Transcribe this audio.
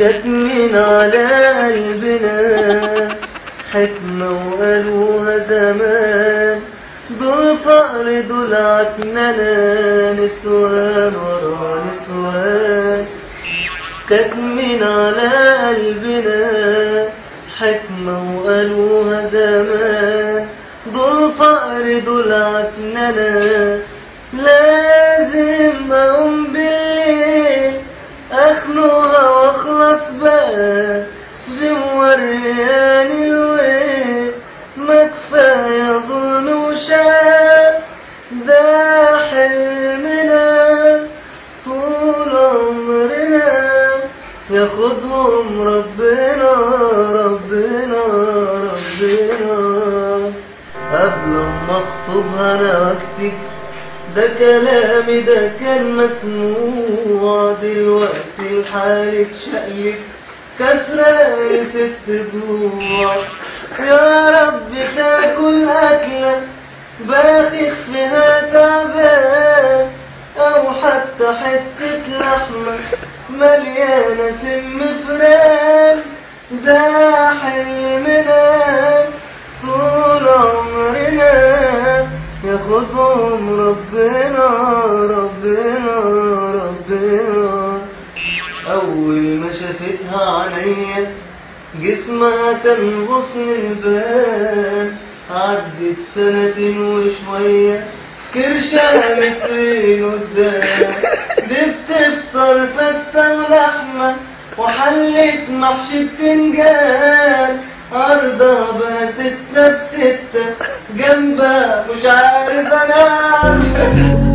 كاتمين على قلبنا حكمة وقالوها زمان دول فقر دول عكننة نسوان ورا نسوان كاتمين على قلبنا حكمة وقالوها زمان دول فقر دول عكننة لازم اقوم بالليل اخنقها واخلص بقى زمر رياني الويل ما كفاية ظلم وشاق ده حلمنا طول عمرنا ياخدهم ربنا ربنا ربنا قبل ما اخطبها انا واكتب ده كلامي ده كان مسموع دلوقتي الحال اتشقلب كسران ست ضلوع يا رب تاكل أكلة باخخ فيها تعبان أو حتى حتة لحمة مليانة سم فران ده حلمنا طول عمرنا ياخدهم ربنا ربنا ربنا أول ما شافتها عينيا جسمها كان غصن البال عدت سنة وشوية كرشها مترين قدام دي بتفطر فتة ولحمة وحلت محشي بتنجان أرضها بقى ستة بستة جنبها مش عارف أنام